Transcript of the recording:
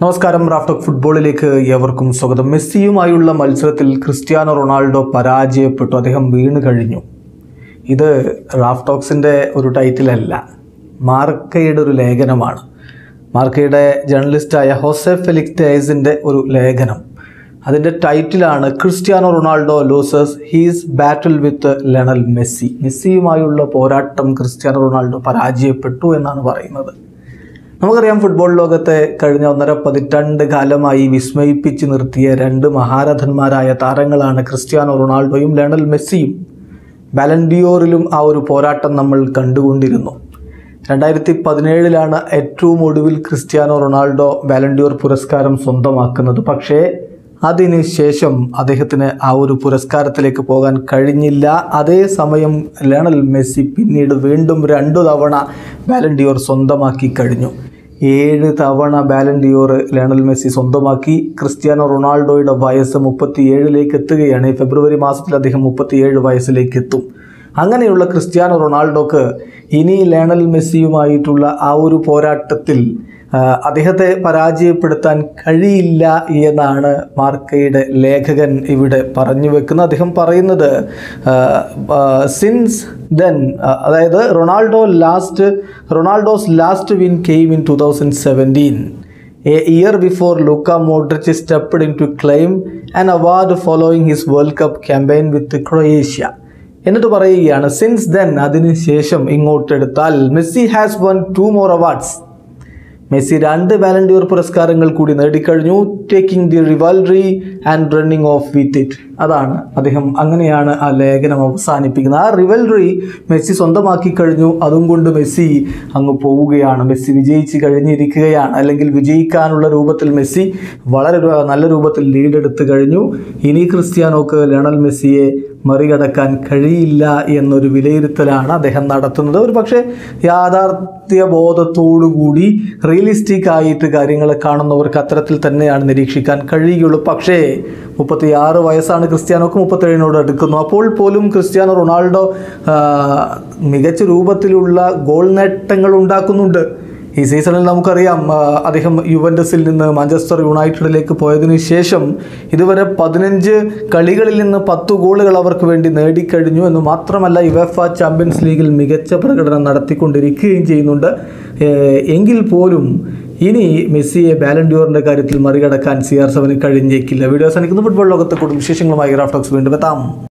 നമസ്കാരം റാഫ്റ്റോക്ക് ഫുട്ബോളിലേക്ക് ഏവർക്കും സ്വാഗതം മെസ്സിയുമായുള്ള മത്സരത്തിൽ ക്രിസ്ത്യാനോ റൊണാൾഡോ പരാജയപ്പെട്ടു അദ്ദേഹം വീണ് കഴിഞ്ഞു ഇത് റാഫ്റ്റോക്സിൻ്റെ ഒരു ടൈറ്റിലല്ല മാർക്കയുടെ ഒരു ലേഖനമാണ് മാർക്കയുടെ ജേർണലിസ്റ്റായ ഹോസെ ഫെലിക്സ് ടേസിൻ്റെ ഒരു ലേഖനം അതിൻ്റെ ടൈറ്റിലാണ് Cristiano Ronaldo loses his battle with Lionel Messi മെസ്സിയുമായുള്ള പോരാട്ടം ക്രിസ്ത്യാനോ റൊണാൾഡോ പരാജയപ്പെട്ടു എന്നാണ് പറയുന്നത് നമുക്കറിയാം ഫുട്ബോൾ ലോകത്തെ കഴിഞ്ഞ ഒന്നര പതിറ്റാണ്ട് കാലമായി വിസ്മയിപ്പിച്ച് നിർത്തിയ രണ്ട് മഹാരഥന്മാരായ താരങ്ങളാണ് ക്രിസ്ത്യാനോ റൊണാൾഡോയും ലയണൽ മെസ്സിയും ബാലൻഡിയോറിലും ആ ഒരു പോരാട്ടം നമ്മൾ കണ്ടുകൊണ്ടിരുന്നു രണ്ടായിരത്തി പതിനേഴിലാണ് ഏറ്റവും ഒടുവിൽ ക്രിസ്ത്യാനോ റൊണാൾഡോ ബാലൻഡിയോർ പുരസ്കാരം സ്വന്തമാക്കുന്നത് പക്ഷേ അതിന് ശേഷം അദ്ദേഹത്തിന് ആ ഒരു പുരസ്കാരത്തിലേക്ക് പോകാൻ കഴിഞ്ഞില്ല അതേസമയം ലയണൽ മെസ്സി പിന്നീട് വീണ്ടും രണ്ടു തവണ ബാലൻഡിയോർ സ്വന്തമാക്കി കഴിഞ്ഞു ഏഴ് തവണ ബാലൻഡിയോർ ലയണൽ മെസ്സി സ്വന്തമാക്കി ക്രിസ്ത്യാനോ റൊണാൾഡോയുടെ വയസ്സ് മുപ്പത്തിയേഴിലേക്ക് എത്തുകയാണ് ഈ ഫെബ്രുവരി മാസത്തിൽ അദ്ദേഹം മുപ്പത്തിയേഴ് വയസ്സിലേക്ക് എത്തും അങ്ങനെയുള്ള ക്രിസ്ത്യാനോ റൊണാൾഡോക്ക് ഇനി ലയണൽ മെസ്സിയുമായിട്ടുള്ള ആ ഒരു പോരാട്ടത്തിൽ ആ, അദ്ദേഹത്തെ പരാജയപ്പെടുത്താൻ കഴിയില്ല എന്നാണ് മാർക്കയുടെ ലേഖകൻ ഇവിടെ പറഞ്ഞു വെക്കുന്നത് അദ്ദേഹം പറയുന്നത് സിൻസ് ദെൻ അതായത് Ronaldo last Ronaldo's last win came in two thousand seventeen a year before Luka Modric stepped in to claim an award following his World Cup campaign with Croatia എന്നിട്ട് പറയുകയാണ് സിൻസ് ദെൻ അതിനുശേഷം ഇങ്ങോട്ടെടുത്താൽ Messi has won two more awards Messi രണ്ട് Ballon d'Or പുരസ്കാരങ്ങൾ കൂടി നേടിക്കഴിഞ്ഞു taking the rivalry and running off with it അതാണ് അദ്ദേഹം അങ്ങനെയാണ് ആ ലേഖനം അവസാനിപ്പിക്കുന്നത് ആ റിവൽറി മെസ്സി സ്വന്തമാക്കി കഴിഞ്ഞു അതും കൊണ്ട് മെസ്സി അങ്ങ് പോവുകയാണ് മെസ്സി വിജയിച്ച് കഴിഞ്ഞിരിക്കുകയാണ് അല്ലെങ്കിൽ വിജയിക്കാനുള്ള രൂപത്തിൽ മെസ്സി വളരെ രു- നല്ല രൂപത്തിൽ ലീഡെടുത്ത് കഴിഞ്ഞു ഇനി ക്രിസ്ത്യാനോക്ക് ലയണൽ മെസ്സിയെ മറികടക്കാൻ കഴിയില്ല എന്നൊരു വിലയിരുത്തലാണ് അദ്ദേഹം നടത്തുന്നത് ഒരു പക്ഷേ യാഥാർത്ഥ്യ ബോധത്തോടുകൂടി റിയലിസ്റ്റിക് ആയിട്ട് കാര്യങ്ങളെ കാണുന്നവർക്ക് അത്തരത്തിൽ തന്നെയാണ് നിരീക്ഷിക്കാൻ കഴിയുള്ളൂ പക്ഷേ മുപ്പത്തിയാറ് വയസ്സാണ് ക്രിസ്ത്യാനോക്ക് മുപ്പത്തേഴിനോട് അടുക്കുന്നു അപ്പോൾ പോലും ക്രിസ്ത്യാനോ റൊണാൾഡോ ആ, മികച്ച രൂപത്തിലുള്ള ഗോൾ നേട്ടങ്ങൾ ഉണ്ടാക്കുന്നുണ്ട് ഈ സീസണിൽ നമുക്കറിയാം ആ, അദ്ദേഹം യുവൻഡസിൽ നിന്ന് മാഞ്ചസ്റ്റർ യുണൈറ്റഡിലേക്ക് പോയതിനു ശേഷം ഇതുവരെ പതിനഞ്ച് കളികളിൽ നിന്ന് പത്ത് ഗോളുകൾ അവർക്ക് വേണ്ടി നേടിക്കഴിഞ്ഞു എന്ന് മാത്രമല്ല യുവഫ ചാമ്പ്യൻസ് ലീഗിൽ മികച്ച പ്രകടനം നടത്തിക്കൊണ്ടിരിക്കുകയും ചെയ്യുന്നുണ്ട് ഏഹ്, എങ്കിൽ പോലും ഇനി മെസ്സിയെ ബാലൻഡ്യൂറിൻ്റെ കാര്യത്തിൽ മറികടക്കാൻ സി ആർ സെവന് കഴിഞ്ഞേക്കില്ല വീഡിയോ അവസാനിക്കുന്ന ഫുട്ബോൾ ലോകത്തെ കൂടുതൽ വിശേഷങ്ങളുമായി റാഫ്റ്റോക്സ് വീണ്ടും എത്താം